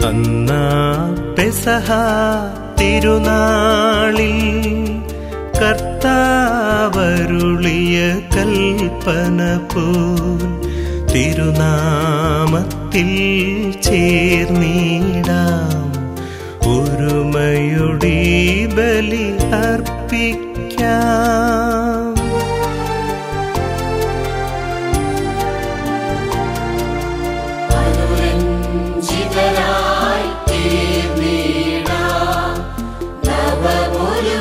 അന്നാ പെസഹ തിരുനാളിൽ കർത്താവരുളിയ കൽപ്പന പോൽ തിരുനാമത്തിൽ ചേർന്നിടാം ഒരുമയുടെ ബലി അർപ്പിക്കാം അനുരഞ്ജിതരായി തീർന്നിടാം നവമൊരു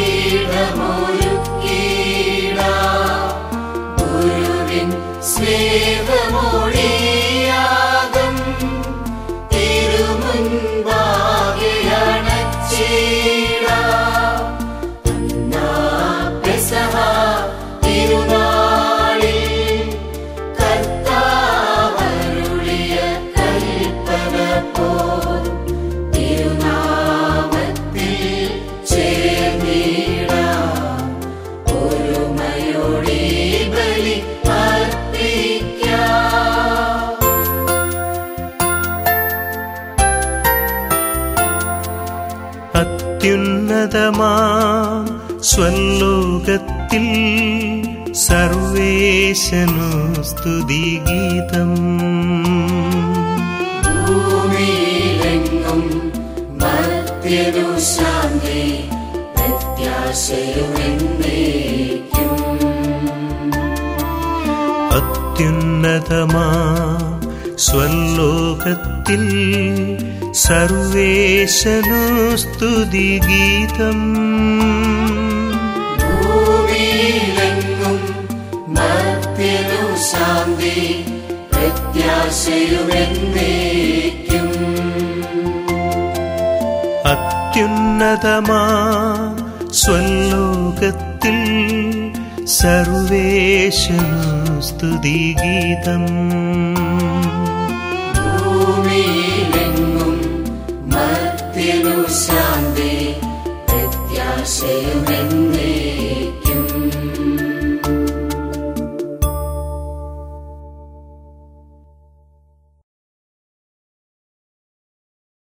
പീഠമൊരുക്കിടാം ഗുരുവിൻ സ്നേഹമൊഴിയാകും തിരുമുൻപാകെ അണച്ചിടാം അന്നാ പെസഹ തിരുനാളിൽ കർത്താവരുളിയ കൽപ്പന പോൽ തിരുനാമത്തിൽ ചേർന്നിടാം ഒരുമയോടെ ബലി അർപ്പിക്കാം അത്യുന്നതമാം സ്വലോകത്തിൽ സർവേശനു സ്തുതിഗീതം ഭൂമിയിലെങ്ങും മർത്യനു ശാന്തി പ്രത്യാശയുമെന്നേക്കും അത്യുന്നതമാം സ്വലോകത്തിൽ സർവേശനു സ്തുതിഗീതം ഭൂമിയിലെങ്ങും മർത്യനു ശാന്തി പ്രത്യാശയുമെന്നേക്കും അത്യുന്നതമാം സ്വലോകത്തിൽ സർവേശനു സ്തുതിഗീതം